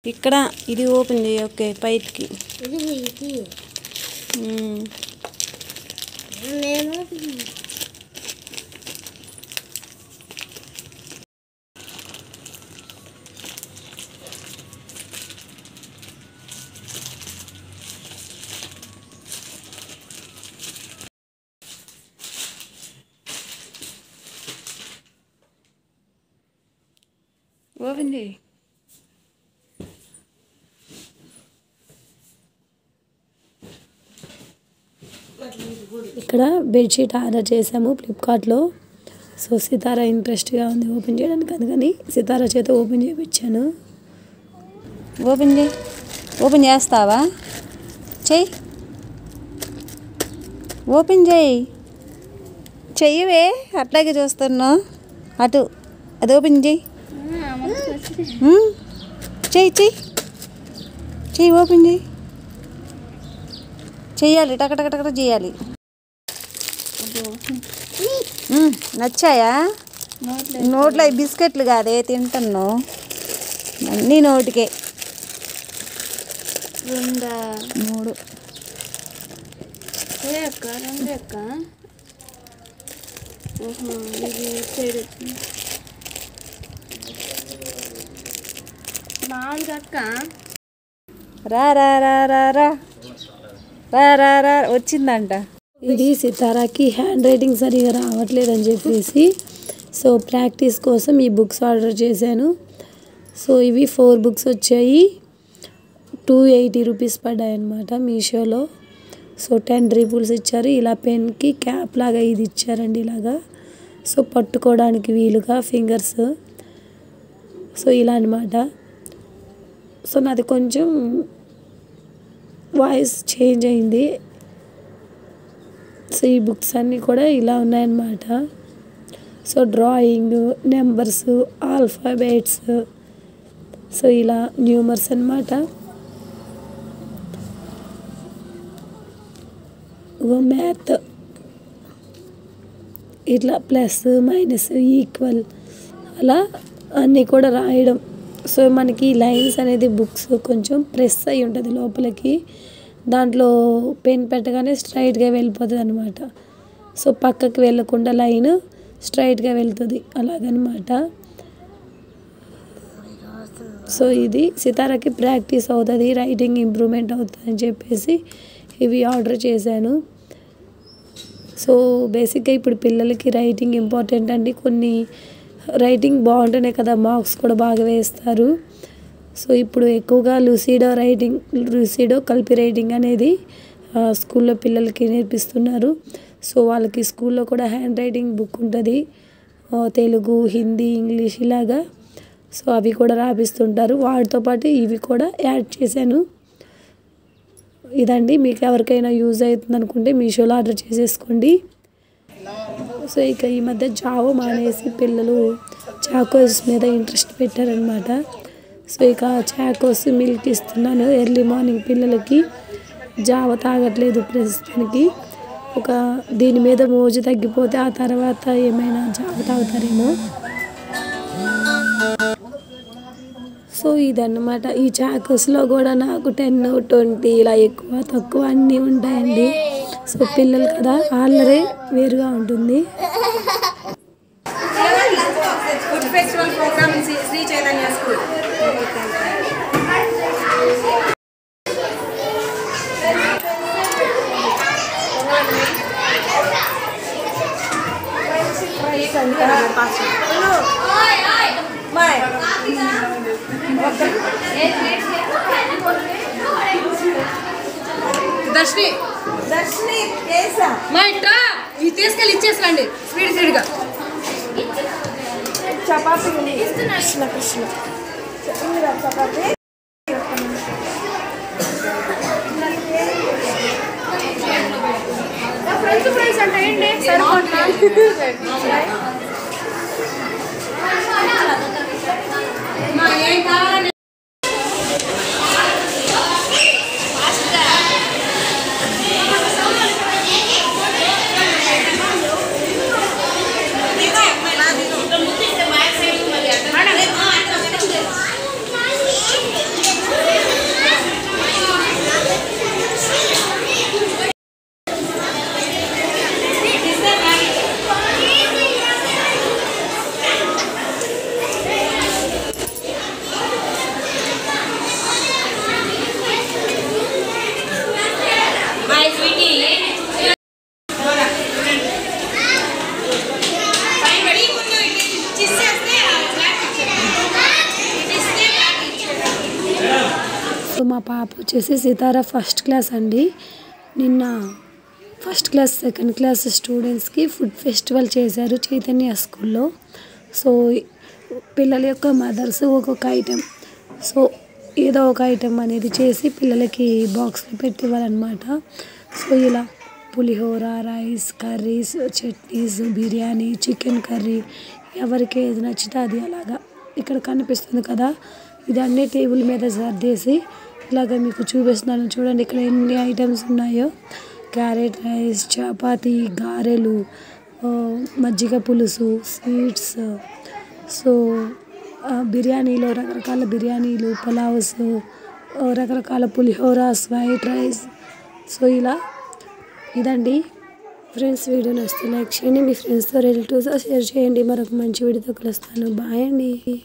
ఇక్కడ ఇది ఓపెన్ చేయి ఓకే పైకి ఇది ఇది మ్మ్. నేను ఓపెన్ చేయి ఇక్కడ బెడ్షీట్ ఆర్డర్ చేసాము ఫ్లిప్కార్ట్లో సో సితారా ఇంట్రెస్ట్గా ఉంది ఓపెన్ చేయడానికి అందుకని సితారా చేత ఓపెన్ చేయించాను ఓపెన్ చేయి ఓపెన్ చేస్తావా చెయ్యి ఓపెన్ చేయి చెయ్యవే అట్లాగే చూస్తున్నావు అటు అది ఓపెన్ చేయి మ్మ్. చెయ్యి చెయ్యి చెయ్యి ఓపెన్ చేయి చెయ్యాలి టకటకటక చేయాలి మ్మ్. నచ్చాయా నోట్లో ఈ బిస్కెట్లు కాదే తింటున్నావు అన్నీ నోటికే రెండా మూడు ఏ అక్క రెండు అక్క ఓహో ఇది సైడ్ వచ్చింది నాలుగు అక్క రా రా రా రా రా రా రా రా వచ్చిందంట ఇది సితారాకి హ్యాండ్ రైటింగ్ సరిగా రావట్లేదని చెప్పేసి సో ప్రాక్టీస్ కోసం ఈ బుక్స్ ఆర్డర్ చేశాను సో ఇవి ఫోర్ బుక్స్ వచ్చాయి టూ ఎయిటీ రూపీస్ పడ్డాయి అనమాట మీషోలో సో టెన్ రిపుల్స్ ఇచ్చారు ఇలా పెన్కి క్యాప్ లాగా ఇది ఇచ్చారండి ఇలాగా సో పట్టుకోవడానికి వీలుగా ఫింగర్స్ సో ఇలా అనమాట సో నాది కొంచెం వాయిస్ చేంజ్ అయింది సో ఈ బుక్స్ అన్నీ కూడా ఇలా ఉన్నాయన్నమాట so drawing numbers alphabets so ఇలా న్యూమర్స్ అన్నమాట మ్యాథ్ ఇట్లా ప్లస్ మైనస్ ఈక్వల్ అలా అన్నీ కూడా రాయడం సో మనకి లైన్స్ అనేది బుక్స్ కొంచెం ప్రెస్ అయి ఉంటుంది లోపలికి దాంట్లో పెన్ పెట్టగానే స్ట్రైట్గా వెళ్ళిపోతుంది అనమాట సో పక్కకి వెళ్ళకుండా లైన్ స్ట్రైట్గా వెళ్తుంది అలాగనమాట సో ఇది సితారాకి ప్రాక్టీస్ అవుతుంది రైటింగ్ ఇంప్రూవ్మెంట్ అవుతుంది అని చెప్పేసి ఇవి ఆర్డర్ చేశాను సో బేసిక్గా ఇప్పుడు పిల్లలకి రైటింగ్ ఇంపార్టెంట్ అండి కొన్ని రైటింగ్ బాగుంటేనే కదా మార్క్స్ కూడా బాగా వేస్తారు సో ఇప్పుడు ఎక్కువగా లూసిడో రైటింగ్ లూసిడో కలిపి రైటింగ్ అనేది ఆ, స్కూల్లో పిల్లలకి నేర్పిస్తున్నారు సో వాళ్ళకి స్కూల్లో కూడా హ్యాండ్ రైటింగ్ బుక్ ఉంటుంది ఆ, తెలుగు హిందీ ఇంగ్లీష్ ఇలాగా సో అవి కూడా రాపిస్తుంటారు వాటితో పాటు ఇవి కూడా యాడ్ చేశాను ఇదండి మీకు ఎవరికైనా యూజ్ అవుతుంది అనుకుంటే మీషోలో ఆర్డర్ చేసేసుకోండి సో ఇక ఈ మధ్య జావ మానేసి పిల్లలు చాకోస్ మీద ఇంట్రెస్ట్ పెట్టారనమాట సో ఇక చాకోస్ మిల్క్ ఇస్తున్నాను ఎర్లీ మార్నింగ్ పిల్లలకి జావ తాగట్లేదు ప్రస్తుతానికి ఒక దీని మీద మోజు తగ్గిపోతే ఆ తర్వాత ఏమైనా జావ తాగుతారేమో సో ఇదన్నమాట ఈ చాకోస్లో కూడా నాకు టెన్ ట్వంటీ ఇలా ఎక్కువ తక్కువ అన్నీ ఉంటాయండి సో పిల్లలు కదా వాళ్ళరే వేరుగా ఉంటుంది food festival program Sri Chaitanya school Darshini Darshini మా ఇట్రా ఇది తీసుకెళ్ళి ఇచ్చేసండి స్పీడ్ స్పీడ్గా చపాతీ కృష్ణ కృష్ణ చపాతీ ఫ్రెంచ్ ఫ్రైస్ అంటే ఏంటి ఏం కావాలని సో మా పాప వచ్చేసి సితారా ఫస్ట్ క్లాస్ అండి నిన్న ఫస్ట్ క్లాస్ సెకండ్ క్లాస్ స్టూడెంట్స్కి ఫుడ్ ఫెస్టివల్ చేశారు చైతన్య స్కూల్లో సో పిల్లల యొక్క మదర్స్ ఒక్కొక్క ఐటెం సో ఏదో ఒక ఐటెం అనేది చేసి పిల్లలకి బాక్స్లో పెట్టివ్వాలన్నమాట సో ఇలా పులిహోర rice curries chutneys biryani chicken curry ఎవరికి ఏది నచ్చితే అది అలాగా ఇక్కడ కనిపిస్తుంది కదా ఇది అన్ని టేబుల్ మీద సర్దేసి ఇలాగ మీకు చూపిస్తున్నాను చూడండి ఇక్కడ ఎన్ని ఐటమ్స్ ఉన్నాయో క్యారెట్ రైస్ చపాతీ గారెలు ఆ, మజ్జిగ పులుసు స్వీట్స్ సో ఆ, బిర్యానీలో రకరకాల బిర్యానీలు పులావ్స్ ఆ, రకరకాల పులిహోర స్వైట్ రైస్ సో ఇలా ఇదండి ఫ్రెండ్స్ వీడియో నచ్చితే లైక్ చేయండి మీ ఫ్రెండ్స్తో రిలేటివ్స్తో షేర్ చేయండి మరొక మంచి వీడియోతో కలుస్తాను బాయ్ అండి